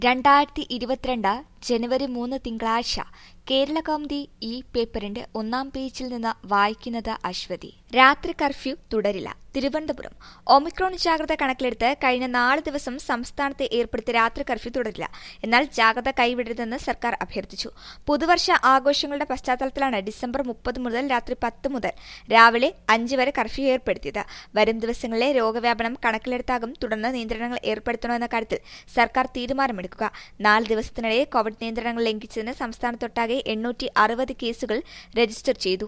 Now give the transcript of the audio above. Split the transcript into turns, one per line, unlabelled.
രണ്ടായിരത്തി ഇരുപത്തിരണ്ട് ജനുവരി മൂന്ന് തിങ്കളാഴ്ച കേരള കൗമുദി ഈ പേപ്പറിന്റെ ഒന്നാം പേജിൽ നിന്ന് വായിക്കുന്നത് അശ്വതി രാത്രി കർഫ്യൂ തുടരില്ല തിരുവനന്തപുരം ഒമിക്രോൺ ജാഗ്രത കണക്കിലെടുത്ത് കഴിഞ്ഞ നാല് ദിവസം സംസ്ഥാനത്ത് ഏർപ്പെടുത്തിയ രാത്രി കർഫ്യൂ തുടരില്ല എന്നാൽ ജാഗ്രത കൈവിടരുതെന്ന് സർക്കാർ അഭ്യർത്ഥിച്ചു പുതുവർഷ ആഘോഷങ്ങളുടെ പശ്ചാത്തലത്തിലാണ് ഡിസംബർ മുപ്പത് മുതൽ രാത്രി പത്ത് മുതൽ രാവിലെ അഞ്ച് വരെ കർഫ്യൂ ഏർപ്പെടുത്തിയത് വരും ദിവസങ്ങളിലെ രോഗവ്യാപനം കണക്കിലെടുത്താകും തുടർന്ന് നിയന്ത്രണങ്ങൾ ഏർപ്പെടുത്തണോ എന്ന കാര്യത്തിൽ സർക്കാർ തീരുമാനമെടുക്കുക നാല് ദിവസത്തിനിടെ കോവിഡ് നിയന്ത്രണങ്ങൾ ലംഘിച്ചതിന് സംസ്ഥാനത്തൊട്ടാകെ എണ്ണൂറ്റി അറുപത് കേസുകൾ രജിസ്റ്റർ ചെയ്തു